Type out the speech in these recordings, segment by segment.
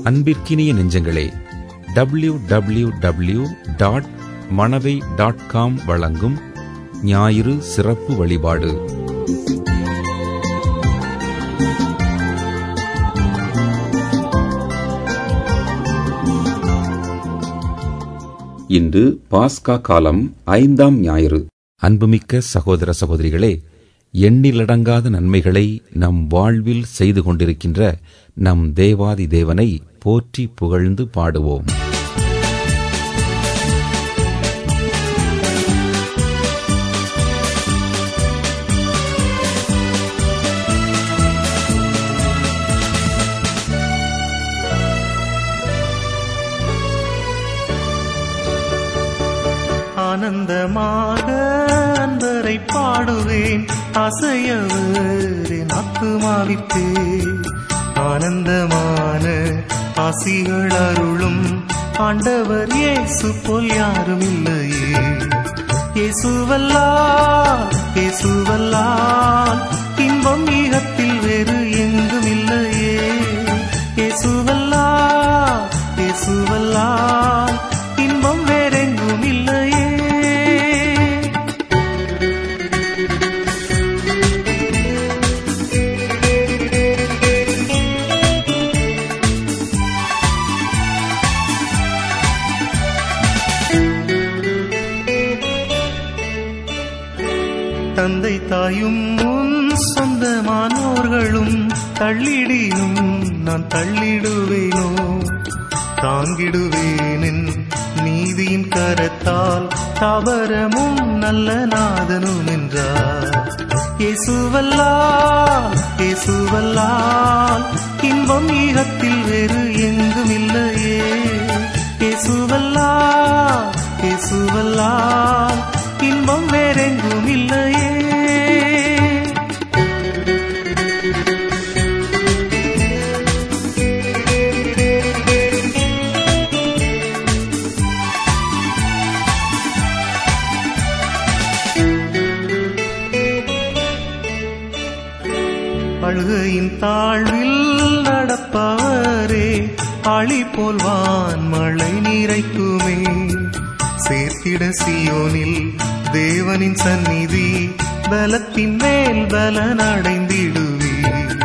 அன்பிற்கினிய நெஞ்சங்களே W W W dot Manavai dot com வழங்கும் ஞாயிறு சிறப்பு வழிபாடு இன்று பாஸ்கா காலம் ஐந்தாம் ஞாயிறு அன்புமிக்க சகோதர சகோதரிகளே எண்ணிலடங்காத நன்மைகளை நம் வாழ்வில் செய்து கொண்டிருக்கின்ற நம் தேவாதி தேவனை போற்றி புகழ்ந்து பாடுவோம் ஆனந்தமாக அன்பரை பாடுவேன் அசையவரின் ஆத்துமாவிற்கு ஆனந்தமான ஆசிகள் அருளும் ஆண்டவர் இயேசு போல் யாரும் இல்லையே இயேசுவல்லால் இயேசுவல்லால் இன்பம் ஈகத்தில் வேறு எங்கும் இல்லையே இயேசுவல்லால் இயேசுவல்லால் இன்பம் வேறெங்கும் இல்லையே தந்தை தாயும் உன் சொந்தமானோர்களும் தள்ளிடினும் நான் தள்ளிடுவேனோ தாங்கிடுவேனின் நீதியின் கரத்தால் தாவரமும் நல்ல நாதனும் என்றார் இயேசுவல்லால் இயேசுவல்லால் இன்பம் ஈகத்தில் வேறு எங்கும் இல்லையே இயேசுவல்லால் இயேசுவல்லால் இன்பம் வேறெங்கும் இல்லையே அழுகையின் தாழ்வில் நடப்பவரே அழி போல் வான் மழை நீரைக்குமே சேர்த்திட சியோனில் தேவனின் சந்நிதி பலத்தின் மேல் பலன் அடைந்திடுவே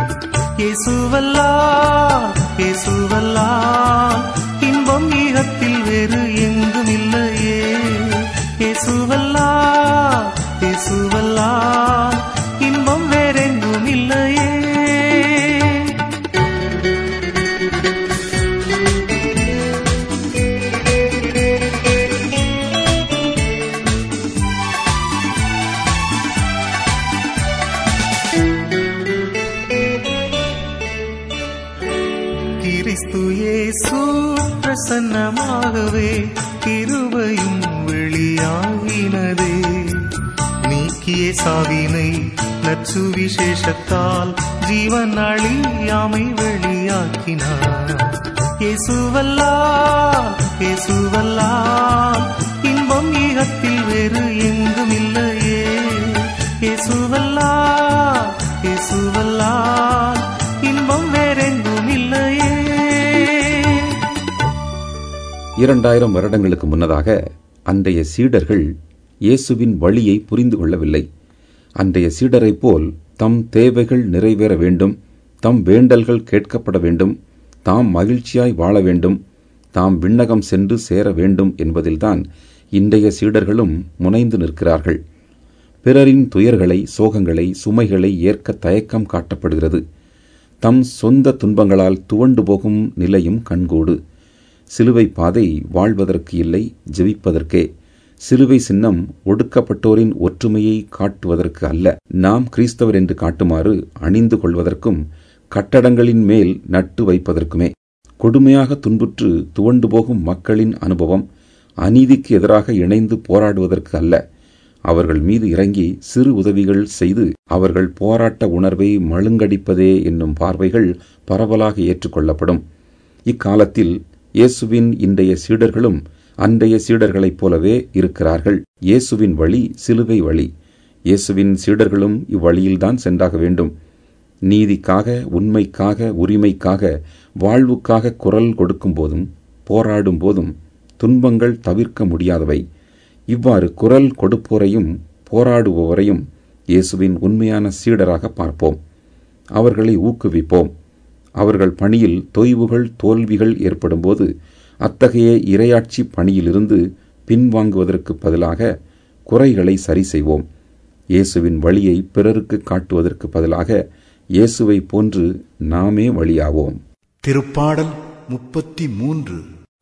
இயேசுவல்லால் இயேசுவல்லால் இன்பம் ஈகத்தில் வேறு எங்கும் இல்லையே இயேசுவல்லால் இயேசுவல்லால் இன்பம் வேறெங்கும் இல்லையே கிறிஸ்து இயேசு பிரசன்னமாகவே கிருபையும் வெளியாகினதே நீக்கிய சாவினை நற்சு விசேஷத்தால் ஜீவன் அழியாமை வெளியாக்கினார் இயேசுவல்லால் இயேசுவல்லால் இன்பம் ஈகத்தில் வேறு எங்கும் இல்லையே இயேசுவல்லால் இயேசுவல்லால் இன்பம் வேறெங்கும் இல்லையே இரண்டாயிரம் வருடங்களுக்கு முன்னதாக அன்றைய சீடர்கள் இயேசுவின் வழியை புரிந்து கொள்ளவில்லை அன்றைய சீடரைப் போல் தம் தேவைகள் நிறைவேற வேண்டும் தம் வேண்டல்கள் கேட்கப்பட வேண்டும் தாம் மகிழ்ச்சியாய் வாழ வேண்டும் தாம் விண்ணகம் சென்று சேர வேண்டும் என்பதில்தான் இன்றைய சீடர்களும் முனைந்து நிற்கிறார்கள் பிறரின் துயர்களை சோகங்களை சுமைகளை ஏற்க தயக்கம் காட்டப்படுகிறது தம் சொந்த துன்பங்களால் துவண்டு போகும் நிலையும் கண்கூடு சிலுவை பாதை வாழ்வதற்கு இல்லை ஜெபிப்பதற்கே சிலுவை சின்னம் ஒடுக்கப்பட்டோரின் ஒற்றுமையை காட்டுவதற்கு அல்ல நாம் கிறிஸ்தவர் என்று காட்டுமாறு அணிந்து கொள்வதற்கும் கட்டடங்களின் மேல் நட்டு வைப்பதற்குமே கொடுமையாக துன்புற்று துவண்டு போகும் மக்களின் அனுபவம் அநீதிக்கு எதிராக இணைந்து போராடுவதற்கு அல்ல அவர்கள் மீது இறங்கி சிறு உதவிகள் செய்து அவர்கள் போராட்ட உணர்வை மழுங்கடிப்பதே என்னும் பார்வைகள் பரவலாக ஏற்றுக்கொள்ளப்படும் இக்காலத்தில் இயேசுவின் இன்றைய சீடர்களும் அன்றைய சீடர்களைப் போலவே இருக்கிறார்கள் இயேசுவின் வழி சிலுவை வழி இயேசுவின் சீடர்களும் இவ்வழியில்தான் சென்றாக வேண்டும் நீதிக்காக உண்மைக்காக உரிமைக்காக வாழ்வுக்காக குரல் கொடுக்கும் போதும் போராடும் போதும் துன்பங்கள் தவிர்க்க முடியாதவை இவ்வாறு குரல் கொடுப்போரையும் போராடுபவரையும் இயேசுவின் உண்மையான சீடராக பார்ப்போம் அவர்களை ஊக்குவிப்போம் அவர்கள் பணியில் தொய்வுகள் தோல்விகள் ஏற்படும்போது அத்தகைய இரையாட்சி பணியிலிருந்து பின்வாங்குவதற்கு பதிலாக குறைகளை சரி செய்வோம் இயேசுவின் வழியை பிறருக்கு காட்டுவதற்கு பதிலாக இயேசுவை போன்று நாமே வழியாவோம் திருப்பாடல் முப்பத்தி மூன்று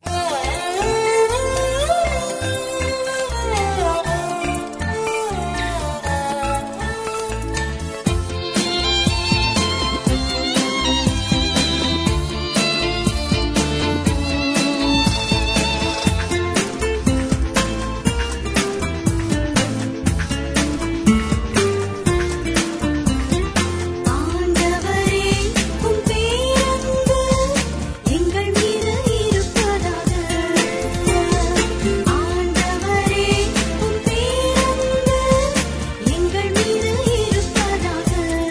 ஆண்டவரே உம் பேரன்பு எங்கள் மீது இருப்பதாக ஆண்டவரே உம் பேரன்பு எங்கள் மீது இருப்பதாக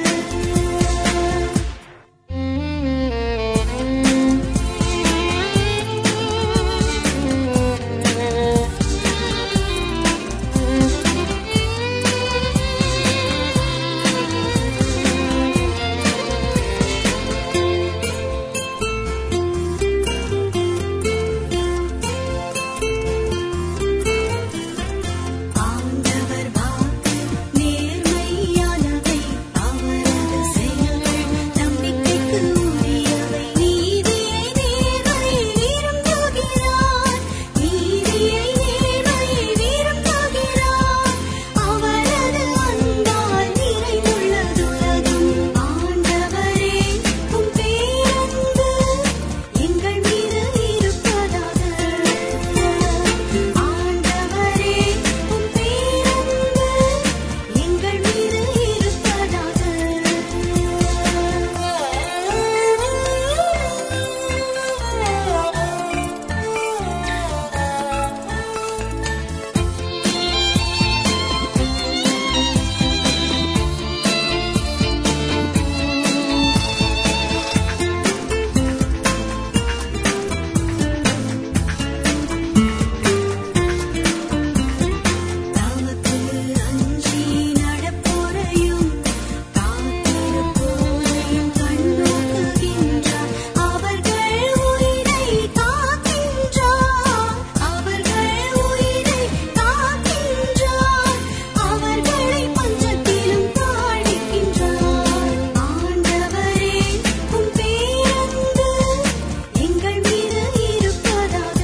ஆண்டவர் வாக்கு நேர்மையானவை அவரது செயல்கள் நம்பிக்கைக்கு உரியவை நீதியை நேர்மையை விரும்புகிறார் நீதியை நேர்மையை விரும்புகிறார் அவரது அன்பால் நிறைந்துள்ளதுலகம் ஆண்டவரே உம் பேரன்பு எங்கள் மீது இருப்பதாக ஆண்டவரே உம் பேரன்பு எங்கள் மீது இருப்பதாக தமக்கு அஞ்சி நடப்போரையும் காத்திருப்போரையும் கண்ணோக்குகின்றார் அவர்கள் உயிரை காக்கின்றார் அவர்கள் உயிரை காக்கின்றார் அவர்களை பஞ்சத்திலும் தாழ்கின்றார் ஆண்டவரே உம் பேரன்பு எங்கள் மீது இருப்பதாக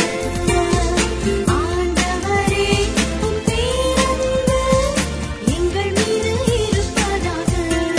ஆண்டவரே உம் பேரன்பு எங்கள் மீது இருப்பதாக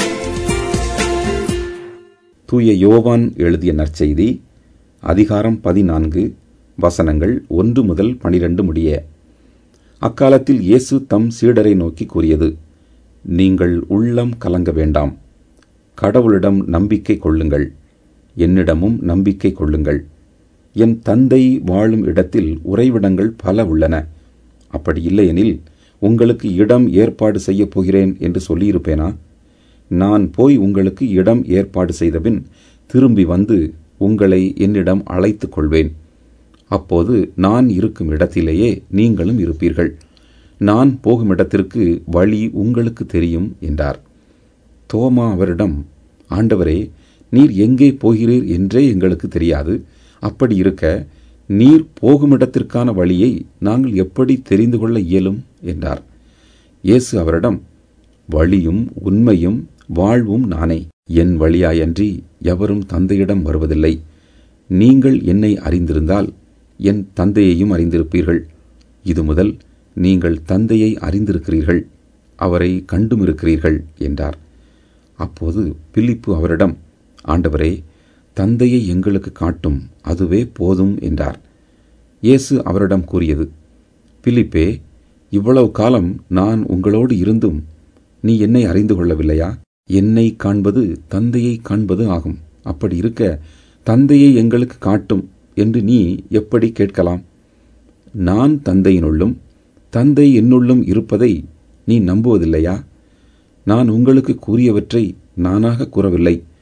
தூய யோவான் எழுதிய நற்செய்தி அதிகாரம் பதினான்கு வசனங்கள் ஒன்று முதல் பனிரெண்டு முடிய அக்காலத்தில் இயேசு தம் சீடரை நோக்கி கூறியது நீங்கள் உள்ளம் கலங்க வேண்டாம் கடவுளிடம் நம்பிக்கை கொள்ளுங்கள் என்னிடமும் நம்பிக்கை கொள்ளுங்கள் என் தந்தை வாழும் இடத்தில் உறைவிடங்கள் பல உள்ளன அப்படி இல்லையெனில் உங்களுக்கு இடம் ஏற்பாடு செய்யப் போகிறேன் என்று சொல்லியிருப்பேனா நான் போய் உங்களுக்கு இடம் ஏற்பாடு செய்தபின் திரும்பி வந்து உங்களை என்னிடம் அழைத்துக் கொள்வேன் அப்போது நான் இருக்கும் இடத்திலேயே நீங்களும் இருப்பீர்கள் நான் போகும் இடத்திற்கு வழி உங்களுக்கு தெரியும் என்றார் தோமா அவரிடம் ஆண்டவரே நீர் எங்கே போகிறீர் என்றே எங்களுக்கு தெரியாது அப்படி இருக்க நீர் போகும் இடத்திற்கான வழியை நாங்கள் எப்படி தெரிந்து கொள்ள இயலும் என்றார் இயேசு அவரிடம் வழியும் உண்மையும் வாழ்வும் நானே என் வழியாயன்றி எவரும் தந்தையிடம் வருவதில்லை நீங்கள் என்னை அறிந்திருந்தால் என் தந்தையையும் அறிந்திருப்பீர்கள் இது முதல் நீங்கள் தந்தையை அறிந்திருக்கிறீர்கள் அவரை கண்டும் இருக்கிறீர்கள் என்றார் அப்போது பிலிப்பு அவரிடம் ஆண்டவரே தந்தையை எங்களுக்கு காட்டும் அதுவே போதும் என்றார் இயேசு அவரிடம் கூறியது பிலிப்பே இவ்வளவு காலம் நான் உங்களோடு இருந்தும் நீ என்னை அறிந்து கொள்ளவில்லையா என்னை காண்பது தந்தையை காண்பது ஆகும் அப்படி இருக்க தந்தையை எங்களுக்கு காட்டும் என்று நீ எப்படி கேட்கலாம் நான் தந்தையினுள்ளும் தந்தை என்னுள்ளும் இருப்பதை நீ நம்புவதில்லையா நான் உங்களுக்கு கூறியவற்றை நானாக கூறவில்லை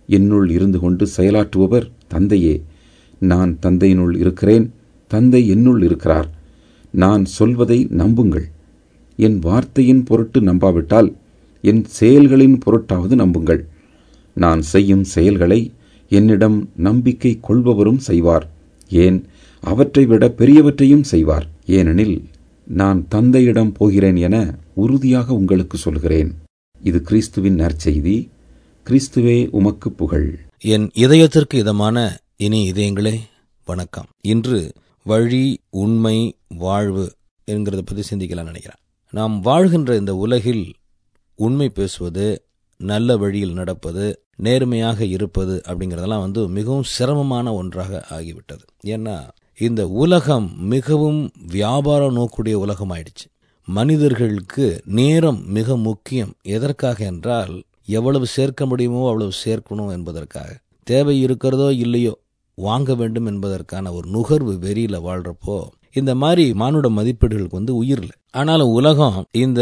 என்னுள் இருந்து கொண்டு செயலாற்றுபவர் தந்தையே நான் தந்தையினுள் இருக்கிறேன் தந்தை என்னுள் இருக்கிறார் நான் சொல்வதை நம்புங்கள் என் வார்த்தையின் பொருட்டு நம்பாவிட்டால் என் செயல்களின் பொருட்டாவது நம்புங்கள் நான் செய்யும் செயல்களை என்னிடம் நம்பிக்கை கொள்பவரும் செய்வார் ஏன் அவற்றை விட பெரியவற்றையும் செய்வார் ஏனெனில் நான் தந்தையிடம் போகிறேன் என உறுதியாக உங்களுக்கு சொல்கிறேன் இது கிறிஸ்துவின் நற்செய்தி கிறிஸ்துவே உமக்கு புகழ் என் இதயத்திற்கு இதமான இனி இதயங்களே வணக்கம் இன்று வழி உண்மை வாழ்வு என்கிறத பற்றி சிந்திக்கலாம் நினைக்கிறேன் நாம் வாழ்கின்ற இந்த உலகில் உண்மை பேசுவது நல்ல வழியில் நடப்பது நேர்மையாக இருப்பது அப்படிங்கிறதெல்லாம் வந்து மிகவும் சிரமமான ஒன்றாக ஆகிவிட்டது ஏன்னா இந்த உலகம் மிகவும் வியாபார நோக்குடைய உலகம் ஆயிடுச்சு மனிதர்களுக்கு நேரம் மிக முக்கியம் எதற்காக என்றால் எவ்வளவு சேர்க்க முடியுமோ அவ்வளவு சேர்க்கணும் என்பதற்காக தேவை இருக்கிறதோ இல்லையோ வாங்க வேண்டும் என்பதற்கான ஒரு நுகர்வு வெறியில வாழ்றப்போ இந்த மாதிரி மானுட மதிப்பீடுகளுக்கு வந்து உயிர் இல்லை ஆனாலும் உலகம் இந்த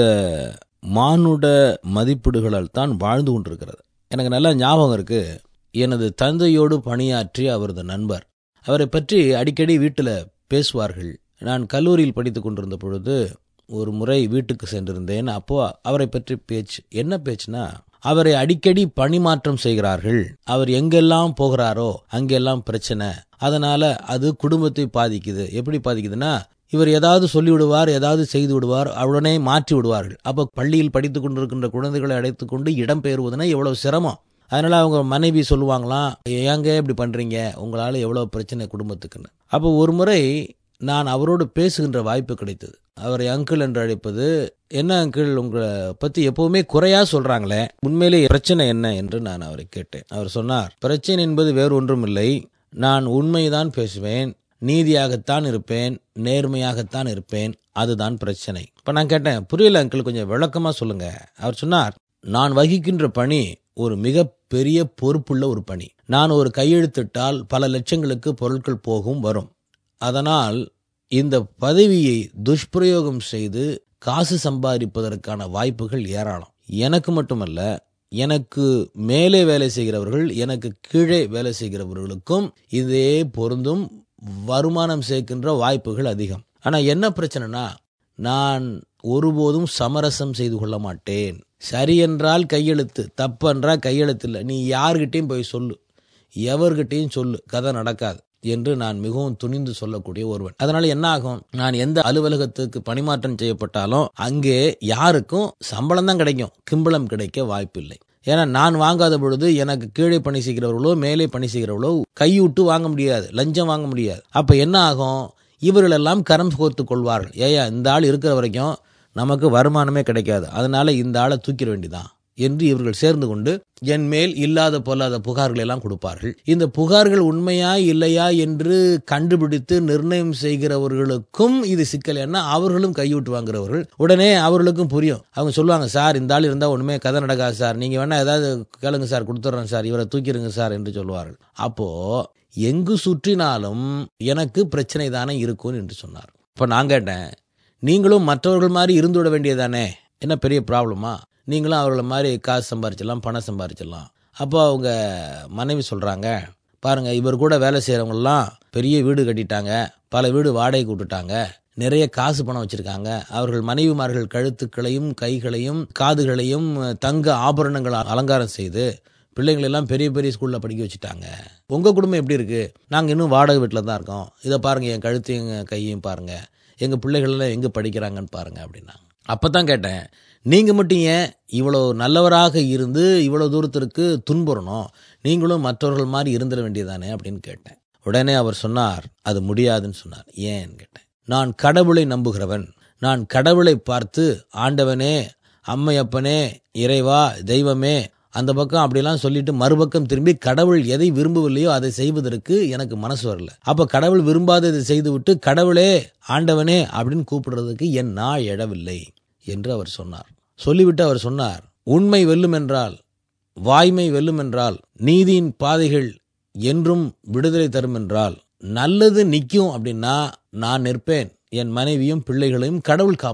மானுட மதிப்பீடுகளால் தான் வாழ்ந்து கொண்டிருக்கிறது எனக்கு நல்லா ஞாபகம் இருக்கு எனது தந்தையோடு பணியாற்றிய அவரது நண்பர் அவரை பற்றி அடிக்கடி வீட்டில் பேசுவார்கள் நான் கல்லூரியில் படித்து கொண்டிருந்த பொழுது ஒரு முறை வீட்டுக்கு சென்றிருந்தேன் அப்போ அவரை பற்றி பேச்சு என்ன பேச்சுனா அவரை அடிக்கடி பணிமாற்றம் செய்கிறார்கள் அவர் எங்கெல்லாம் போகிறாரோ அங்கெல்லாம் பிரச்சனை அதனால அது குடும்பத்தை பாதிக்குது எப்படி பாதிக்குதுன்னா இவர் ஏதாவது சொல்லி விடுவார் ஏதாவது செய்து விடுவார் உடனே மாற்றி விடுவார்கள் அப்போ பள்ளியில் படித்துக் கொண்டிருக்கின்ற குழந்தைகளை அழைத்து கொண்டு இடம் பெயர்வதுன்னா எவ்வளவு சிரமம் அதனால அவங்க மனைவி சொல்லுவாங்களாம் ஏங்க இப்படி பண்றீங்க உங்களால எவ்வளவு பிரச்சனை குடும்பத்துக்குன்னு அப்போ ஒரு முறை நான் அவரோடு பேசுகின்ற வாய்ப்பு கிடைத்தது அவரை அங்கிள் என்று அழைப்பது என்ன அங்கிள் உங்களை பத்தி எப்பவுமே குறையா சொல்றாங்களே உண்மையிலே பிரச்சனை என்ன என்று நான் அவரை கேட்டேன் அவர் சொன்னார் பிரச்சனை என்பது வேறு ஒன்றும் இல்லை நான் உண்மைதான் பேசுவேன் நீதியாகத்தான் இருப்பேன் நேர்மையாகத்தான் இருப்பேன் அதுதான் பிரச்சனை இப்ப நான் கேட்டேன் புரியல அங்கிள் கொஞ்சம் விளக்கமா சொல்லுங்க அவர் சொன்னார் நான் வகிக்கின்ற பணி ஒரு மிக பெரிய பொறுப்புள்ள ஒரு பணி நான் ஒரு கையெழுத்திட்டால் பல லட்சங்களுக்கு பொருட்கள் போகும் வரும் அதனால் இந்த பதவியை துஷ்பிரயோகம் செய்து காசு சம்பாதிப்பதற்கான வாய்ப்புகள் ஏராளம் எனக்கு மட்டுமல்ல எனக்கு மேலே வேலை செய்கிறவர்கள் எனக்கு கீழே வேலை செய்கிறவர்களுக்கும் இதே பொருந்தும் வருமானம் சேர்க்கின்ற வாய்ப்புகள் அதிகம் ஆனா என்ன பிரச்சனைனா நான் ஒருபோதும் சமரசம் செய்து கொள்ள மாட்டேன் சரி என்றால் கையெழுத்து தப்பு என்றால் கையெழுத்து இல்லை நீ யார்கிட்டையும் போய் சொல்லு எவர்கிட்டையும் சொல்லு கதை நடக்காது என்று நான் மிகவும் துணிந்து சொல்லக்கூடிய ஒருவன் அதனால என்ன ஆகும் நான் எந்த அலுவலகத்துக்கு பணிமாற்றம் செய்யப்பட்டாலும் அங்கே யாருக்கும் சம்பளம் தான் கிடைக்கும் கிம்பளம் கிடைக்க வாய்ப்பில்லை ஏன்னா நான் வாங்காத பொழுது எனக்கு கீழே பணி செய்கிறவர்களோ மேலே பணி செய்கிறவர்களோ கையூட்டு வாங்க முடியாது லஞ்சம் வாங்க முடியாது அப்ப என்ன ஆகும் இவர்களெல்லாம் கரம் கோர்த்து கொள்வார்கள் ஏயா இந்த ஆள் இருக்கிற வரைக்கும் நமக்கு வருமானமே கிடைக்காது அதனால இந்த ஆளை தூக்கிட வேண்டிதான் என்று இவர்கள் சேர்ந்து கொண்டு என் மேல் இல்லாத பொல்லாத புகார்கள் எல்லாம் கொடுப்பார்கள் இந்த புகார்கள் உண்மையா இல்லையா என்று கண்டுபிடித்து நிர்ணயம் செய்கிறவர்களுக்கும் இது சிக்கல் ஏன்னா அவர்களும் கையூட்டு வாங்குறவர்கள் உடனே அவர்களுக்கும் புரியும் அவங்க சொல்லுவாங்க சார் இந்த ஆள் இருந்தால் ஒண்ணுமே கதை நடக்காது சார் நீங்க வேணா ஏதாவது கேளுங்க சார் கொடுத்துட்றேன் சார் இவரை தூக்கிடுங்க சார் என்று சொல்லுவார்கள் அப்போ எங்கு சுற்றினாலும் எனக்கு பிரச்சனை தானே இருக்கும் என்று சொன்னார் இப்போ நான் கேட்டேன் நீங்களும் மற்றவர்கள் மாதிரி இருந்து விட வேண்டியதானே என்ன பெரிய ப்ராப்ளமா நீங்களும் அவர்களை மாதிரி காசு சம்பாரிச்சிடலாம் பணம் சம்பாரிச்சிடலாம் அப்போ அவங்க மனைவி சொல்கிறாங்க பாருங்க இவர் கூட வேலை செய்கிறவங்கலாம் பெரிய வீடு கட்டிட்டாங்க பல வீடு வாடகை விட்டுட்டாங்க நிறைய காசு பணம் வச்சிருக்காங்க அவர்கள் மனைவிமார்கள் கழுத்துக்களையும் கைகளையும் காதுகளையும் தங்க ஆபரணங்கள் அலங்காரம் செய்து பிள்ளைங்களை எல்லாம் பெரிய பெரிய ஸ்கூல்ல படிக்க வச்சுட்டாங்க உங்க குடும்பம் எப்படி இருக்கு நாங்க இன்னும் வாடகை வீட்டில் தான் இருக்கோம் இதை பாருங்க என் கழுத்தையும் என் கையையும் பாருங்க எங்க பிள்ளைகள் எல்லாம் எங்க படிக்கிறாங்கன்னு பாருங்க அப்படின்னா அப்பதான் கேட்டேன் நீங்க மட்டும் ஏன் இவ்வளவு நல்லவராக இருந்து இவ்வளவு தூரத்திற்கு துன்புறணும் நீங்களும் மற்றவர்கள் மாதிரி இருந்துட வேண்டியதானே அப்படின்னு கேட்டேன் உடனே அவர் சொன்னார் அது முடியாதுன்னு சொன்னார் ஏன்னு கேட்டேன் நான் கடவுளை நம்புகிறவன் நான் கடவுளை பார்த்து ஆண்டவனே அம்மையப்பனே இறைவா தெய்வமே அந்த பக்கம் அப்படிலாம் சொல்லிட்டு மறுபக்கம் திரும்பி கடவுள் எதை விரும்பவில்லையோ அதை செய்வதற்கு எனக்கு மனசு வரல அப்ப கடவுள் விரும்பாததை செய்துவிட்டு கடவுளே ஆண்டவனே அப்படின்னு கூப்பிடுறதுக்கு என் நாள் எழவில்லை என்று அவர் சொன்னார் சொல்லிவிட்டு அவர் சொன்னார் உண்மை வெல்லும் என்றால் வாய்மை வெல்லும் என்றால் நீதியின் பாதைகள் என்றும் விடுதலை தரும் என்றால் நல்லது நிற்கும் அப்படின்னா நான் நிற்பேன் என் மனைவியும் பிள்ளைகளையும் கடவுள் காப்பார்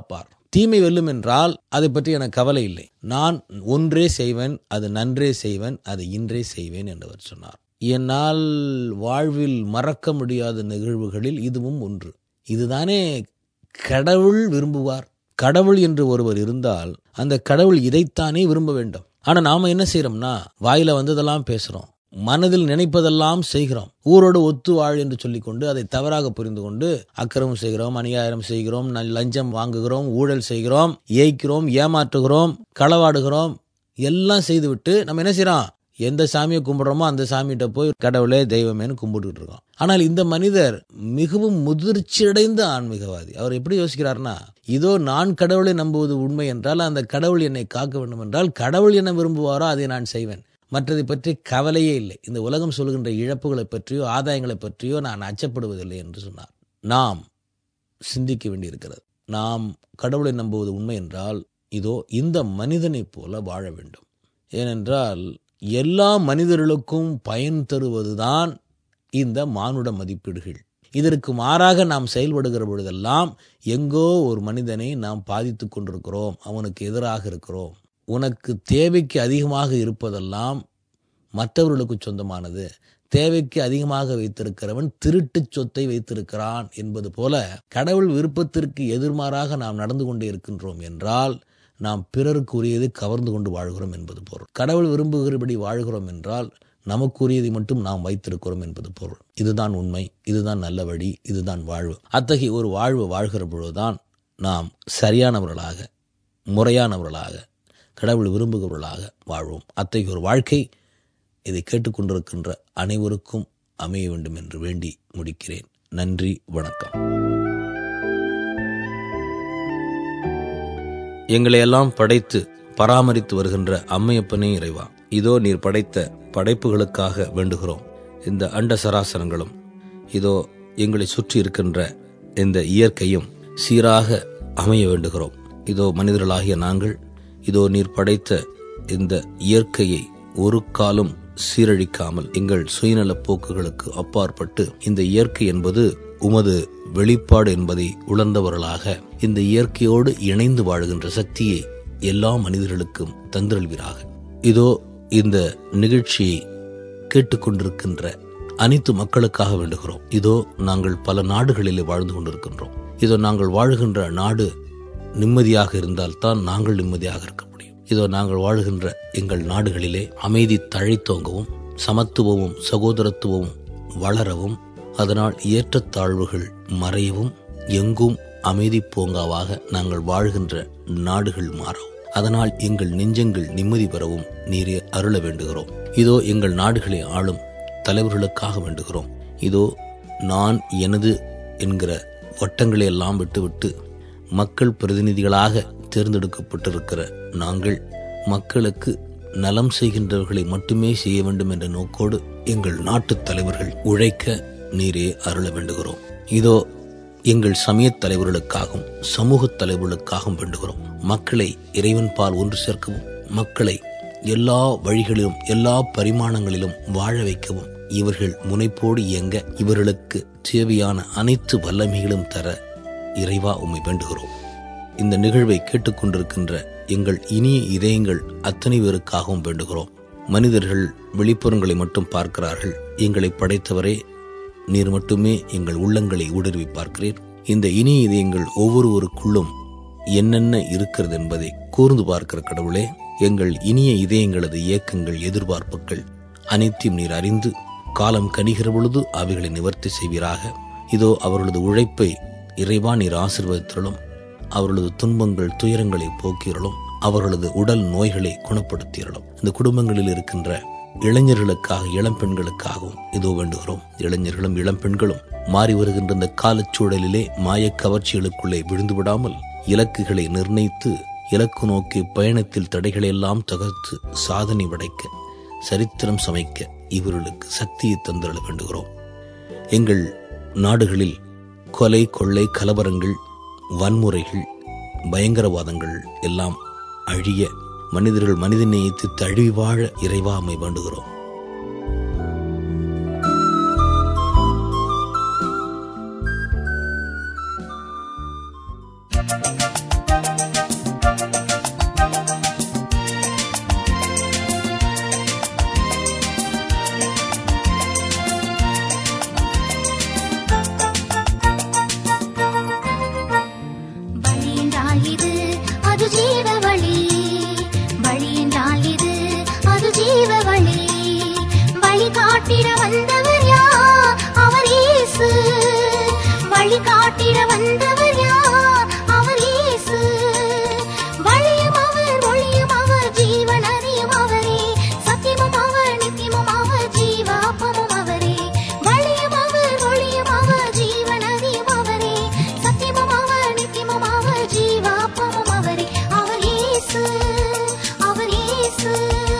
தீமை வெல்லும் என்றால் அதை பற்றி எனக்கு கவலை இல்லை நான் ஒன்றே செய்வேன் அது நன்றே செய்வேன் அது இன்றே செய்வேன் என்றவர் சொன்னார் என்னால் வாழ்வில் மறக்க முடியாத நிகழ்வுகளில் இதுவும் ஒன்று இதுதானே கடவுள் விரும்புவார் கடவுள் என்று ஒருவர் இருந்தால் அந்த கடவுள் இதைத்தானே விரும்ப வேண்டும் ஆனா நாம என்ன செய்யறோம்னா வாயில வந்ததெல்லாம் பேசுறோம் மனதில் நினைப்பதெல்லாம் செய்கிறோம் ஊரோடு ஒத்து வாழ் என்று சொல்லிக்கொண்டு அதை தவறாக புரிந்து கொண்டு அக்கிரமம் செய்கிறோம் அநியாயம் செய்கிறோம் நல்- லஞ்சம் வாங்குகிறோம் ஊழல் செய்கிறோம் ஏய்க்கிறோம் ஏமாற்றுகிறோம் களவாடுகிறோம் எல்லாம் செய்துவிட்டு நம்ம என்ன செய்றோம் எந்த சாமியை கும்பிடுறோமோ அந்த சாமிகிட்ட போய் கடவுளே தெய்வமேன்னு கும்பிட்டுட்டு இருக்கோம் ஆனால் இந்த மனிதர் மிகவும் முதிர்ச்சியடைந்த ஆன்மீகவாதி அவர் எப்படி யோசிக்கிறார்னா இதோ நான் கடவுளை நம்புவது உண்மை என்றால் அந்த கடவுள் என்னை காக்க வேண்டும் என்றால் கடவுள் என்ன விரும்புவாரோ அதை நான் செய்வேன் மற்றதை பற்றி கவலையே இல்லை இந்த உலகம் சொல்கின்ற இழப்புகளை பற்றியோ ஆதாயங்களை பற்றியோ நான் அச்சப்படுவதில்லை என்று சொன்னார் நாம் சிந்திக்க வேண்டியிருக்கிறது நாம் கடவுளை நம்புவது உண்மை என்றால் இதோ இந்த மனிதனைப் போல வாழ வேண்டும் ஏனென்றால் எல்லா மனிதர்களுக்கும் பயன் தருவதுதான் இந்த மானுட மதிப்பீடுகள் இதற்கு மாறாக நாம் செயல்படுகிற பொழுதெல்லாம் எங்கோ ஒரு மனிதனை நாம் பாதித்துக் கொண்டிருக்கிறோம் அவனுக்கு எதிராக இருக்கிறோம் உனக்கு தேவைக்கு அதிகமாக இருப்பதெல்லாம் மற்றவர்களுக்கு சொந்தமானது தேவைக்கு அதிகமாக வைத்திருக்கிறவன் திருட்டுச் சொத்தை வைத்திருக்கிறான் என்பது போல கடவுள் விருப்பத்திற்கு எதிர்மாறாக நாம் நடந்து கொண்டே இருக்கின்றோம் என்றால் நாம் பிறருக்கு உரியதை கவர்ந்து கொண்டு வாழ்கிறோம் என்பது பொருள் கடவுள் விரும்புகிறபடி வாழ்கிறோம் என்றால் நமக்குரியதை மட்டும் நாம் வைத்திருக்கிறோம் என்பது பொருள் இதுதான் உண்மை இதுதான் நல்ல வழி இதுதான் வாழ்வு அத்தகைய ஒரு வாழ்வு வாழ்கிற பொழுதுதான் நாம் சரியானவர்களாக முறையானவர்களாக கடவுள் விரும்புகிறவர்களாக வாழ்வோம் அத்தகைய ஒரு வாழ்க்கை இதை கேட்டுக்கொண்டிருக்கின்ற அனைவருக்கும் அமைய வேண்டும் என்று வேண்டி முடிக்கிறேன் நன்றி வணக்கம் எங்களை எல்லாம் படைத்து பராமரித்து வருகின்ற அம்மையப்பனே இறைவா இதோ நீர் படைத்த படைப்புகளுக்காக வேண்டுகிறோம் இந்த அண்ட சராசரங்களும் இதோ எங்களை சுற்றி இருக்கின்ற இந்த இயற்கையும் சீராக அமைய வேண்டுகிறோம் இதோ மனிதர்களாகிய நாங்கள் இதோ நீர் படைத்த இந்த இயற்கையை ஒரு காலம் சீரழிக்காமல் எங்கள் சுயநல போக்குகளுக்கு அப்பாற்பட்டு இந்த இயற்கை என்பது உமது வெளிப்பாடு என்பதை உணர்ந்தவர்களாக இந்த இயற்கையோடு இணைந்து வாழுகின்ற சக்தியை எல்லா மனிதர்களுக்கும் தந்திரல்வீராக இதோ இந்த நிகழ்ச்சியை கேட்டுக்கொண்டிருக்கின்ற அனைத்து மக்களுக்காக வேண்டுகிறோம் இதோ நாங்கள் பல நாடுகளிலே வாழ்ந்து கொண்டிருக்கின்றோம் இதோ நாங்கள் வாழுகின்ற நாடு நிம்மதியாக இருந்தால்தான் நாங்கள் நிம்மதியாக இருக்க முடியும் இதோ நாங்கள் வாழுகின்ற எங்கள் நாடுகளிலே அமைதி தழைத்தோங்கவும் சமத்துவமும் சகோதரத்துவமும் வளரவும் அதனால் ஏற்றத்தாழ்வுகள் மறையவும் எங்கும் அமைதி பூங்காவாக நாங்கள் வாழ்கின்ற நாடுகள் மாறவும் அதனால் எங்கள் நெஞ்சங்கள் நிம்மதி பெறவும் நீரே அருள வேண்டுகிறோம் இதோ எங்கள் நாடுகளை ஆளும் தலைவர்களுக்காக வேண்டுகிறோம் இதோ நான் எனது என்கிற வட்டங்களை எல்லாம் விட்டுவிட்டு மக்கள் பிரதிநிதிகளாக தேர்ந்தெடுக்கப்பட்டிருக்கிற நாங்கள் மக்களுக்கு நலம் செய்கின்றவர்களை மட்டுமே செய்ய வேண்டும் என்ற நோக்கோடு எங்கள் நாட்டுத் தலைவர்கள் உழைக்க நீரே அருள வேண்டுகிறோம் இதோ எங்கள் சமயத் தலைவர்களுக்காகவும் சமூகத் தலைவர்களுக்காகவும் வேண்டுகிறோம் மக்களை இறைவன் பால் ஒன்று சேர்க்கவும் மக்களை எல்லா வழிகளிலும் எல்லா பரிமாணங்களிலும் வாழ வைக்கவும் இவர்கள் முனைப்போடு இயங்க இவர்களுக்கு தேவையான அனைத்து வல்லமைகளும் தர இறைவா உம்மை வேண்டுகிறோம் இந்த நிகழ்வை கேட்டுக்கொண்டிருக்கின்ற எங்கள் இனிய இதயங்கள் அத்தனை பேருக்காகவும் வேண்டுகிறோம் மனிதர்கள் வெளிப்புறங்களை மட்டும் பார்க்கிறார்கள் எங்களை படைத்தவரே நீர் மட்டுமே எங்கள் உள்ளங்களை ஊடுருவி பார்க்கிறீர் இந்த இனிய இதயங்கள் ஒவ்வொருவருக்குள்ளும் என்னென்ன இருக்கிறது என்பதை கூர்ந்து பார்க்கிற கடவுளே எங்கள் இனிய இதயங்களது இயக்கங்கள் எதிர்பார்ப்புகள் அனைத்தையும் நீர் அறிந்து காலம் கனிகிற பொழுது அவைகளை நிவர்த்தி செய்வீராக இதோ அவர்களது உழைப்பை இறைவா நீர் ஆசிர்வதித்தலும் அவர்களது துன்பங்கள் துயரங்களை போக்கியறலும் அவர்களது உடல் நோய்களை குணப்படுத்தியறலும் இந்த குடும்பங்களில் இருக்கின்ற இளைஞர்களுக்காக இளம் பெண்களுக்காகவும் இதோ வேண்டுகிறோம் இளைஞர்களும் இளம் பெண்களும் மாறி வருகின்ற இந்த காலச்சூழலிலே மாயக் கவர்ச்சிகளுக்குள்ளே விழுந்து விடாமல் இலக்குகளை நிர்ணயித்து இலக்கு நோக்கி பயணத்தில் தடைகளை எல்லாம் தகர்த்து சாதனை படைக்க சரித்திரம் சமைக்க இவர்களுக்கு சக்தியை தந்திரள வேண்டுகிறோம் எங்கள் நாடுகளில் கொலை கொள்ளை கலவரங்கள் வன்முறைகள் பயங்கரவாதங்கள் எல்லாம் அழிய மனிதர்கள் மனித நேயத்து தழுவி வாழ இறைவாமை வேண்டுகிறோம் அது ஜீவ வழி வழி என்றால் இது அது ஜீவ வழி வழி காட்டிட வந்தவர் யார் அவர் இயேசு வழி காட்டிட வந்தவர் யார் அவர் இயேசு வழியும் அவர் ஒளியும் அவர் ஜீவன் அறியும் அவரே சத்தியமும் அவர் நித்தியமும் அவர் ஜீவாப்பமும் அவரே வழியும் அவர் ஒளியும் அவர் ஜீவன் அறியும் அவரே சத்தியமும் அவர் நித்தியமும் அவர் ஜீவாப்பமும் அவரே அவர் இயேசு அவர் இயேசு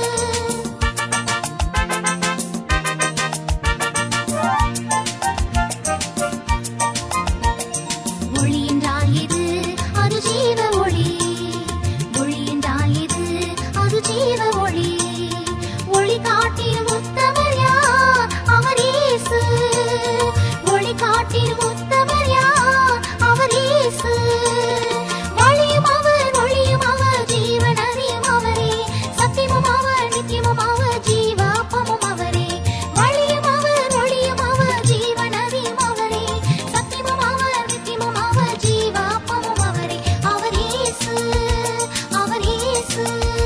ஒளி என்றால் இது அது ஜீவ ஒளி ஒளி என்றால் இது அது ஜீவ ஒளி ஒளி காட்டிடும் உத்தமர் யார் அவர் இயேசு ஒளி காட்டிடும் உத்தமர் யார் அவர் இயேசு வழியும் அவர் ஒளியும் அவர் ஜீவன் அறியும் அவரே சத்தியமும் அவர் நித்தியமும் அவர் ஜீவாப்பமும் அவரே வழியும் அவர் ஒளியும் அவர் ஜீவன் அறியும் அவரே சத்தியமும் அவர் நித்தியமும் அவர் ஜீவாப்பமும் அவரே அவர் இயேசு அவர் இயேசு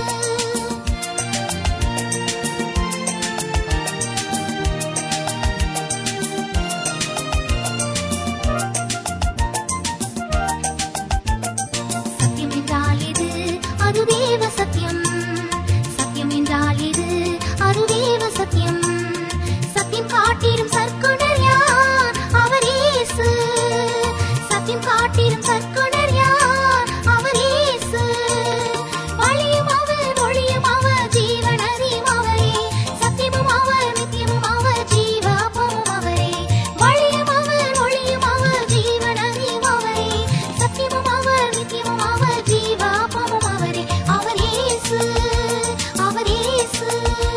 சத்தியம் என்றால் இது அது தேவ சத்தியம் சத்தியம் என்றால் இது அது தேவ சத்தியம் சத்தியம் காட்டிடும் சற்குணர் யார் அவர் இயேசு சத்தியம் காட்டிடும் சற்குணர் யார் அவர் இயேசு வழியும் அவர் ஒளியும் அவர் ஜீவன் அறியும் அவரே சத்தியமும் அவர் நித்தியமும் அவர் ஜீவாப்பமும் அவரே வழியும் அவர் ஒளியும் அவர் ஜீவன் அறியும் அவரே சத்தியமும் அவர் நித்தியமும் அவர் ஜீவாப்பமும் அவரே அவர் இயேசு அவர் இயேசு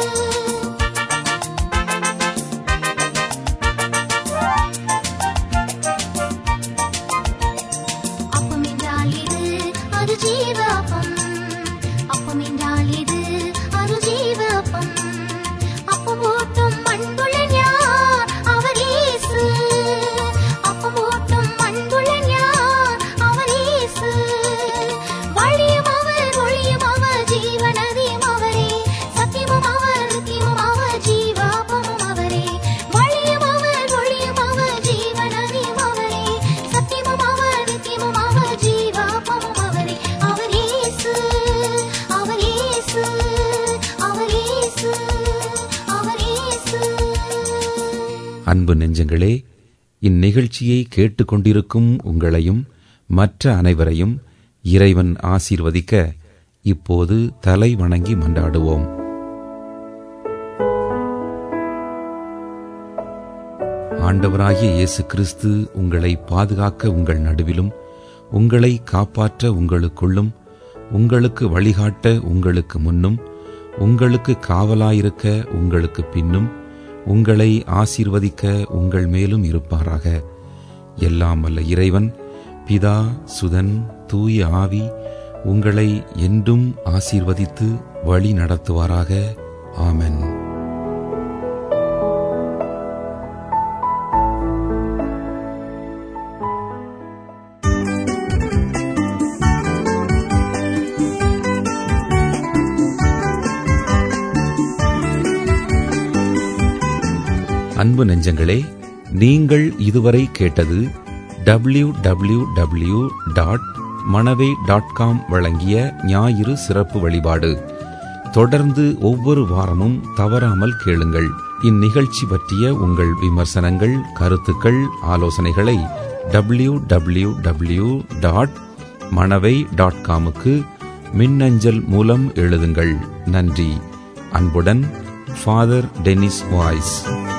அப்பம் என்றால் இது அது ஜீவ அப்பம் அப்பம் என்றால் இது அது ஜீவ அப்பம் அப்பம் ஓட்டும் மண்புலன் யார் அவர் இயேசு அப்பம் ஓட்டும் மண்புலன் யார் அவர் இயேசு வழியும் அவர் ஒளியும் அவர் ஜீவன் அறியும் அவரே சத்தியமும் அவர் நித்தியமும் அவர் ஜீவாப்பமும் அவரே வழியும் அவர் ஒளியும் அவர் ஜீவன் அறியும் அவரே சத்தியமும் அவர் நித்தியமும் அவர் ஜீவாப்பமும் அவரே அவர் இயேசு அவர் இயேசு அவர் இயேசு அவர் இயேசு அன்பு நெஞ்சங்களே இந்நிகழ்ச்சியை கேட்டுக்கொண்டிருக்கும் உங்களையும் மற்ற அனைவரையும் இறைவன் ஆசீர்வதிக்க இப்போது தலை வணங்கி மன்றாடுவோம் ஆண்டவராகிய இயேசு கிறிஸ்து உங்களை பாதுகாக்க உங்கள் நடுவிலும் உங்களை காப்பாற்ற உங்களுக்குள்ளும் உங்களுக்கு வழிகாட்ட உங்களுக்கு முன்னும் உங்களுக்கு காவலாயிருக்க உங்களுக்கு பின்னும் உங்களை ஆசீர்வதிக்க உங்கள் மேலும் இருப்பாராக எல்லாம் வல்ல இறைவன் பிதா சுதன் தூய ஆவி உங்களை என்றும் ஆசீர்வதித்து வழி நடத்துவாராக ஆமென் அன்பு நெஞ்சங்களே நீங்கள் இதுவரை கேட்டது W W W dot Manavai dot com வழங்கிய ஞாயிறு சிறப்பு வழிபாடு தொடர்ந்து ஒவ்வொரு வாரமும் தவறாமல் கேளுங்கள் இந்நிகழ்ச்சி பற்றிய உங்கள் விமர்சனங்கள் கருத்துக்கள் ஆலோசனைகளை W W W dot Manavai dot காமுக்கு மின்னஞ்சல் மூலம் எழுதுங்கள் நன்றி அன்புடன் ஃபாதர் டெனிஸ் வாய்ஸ்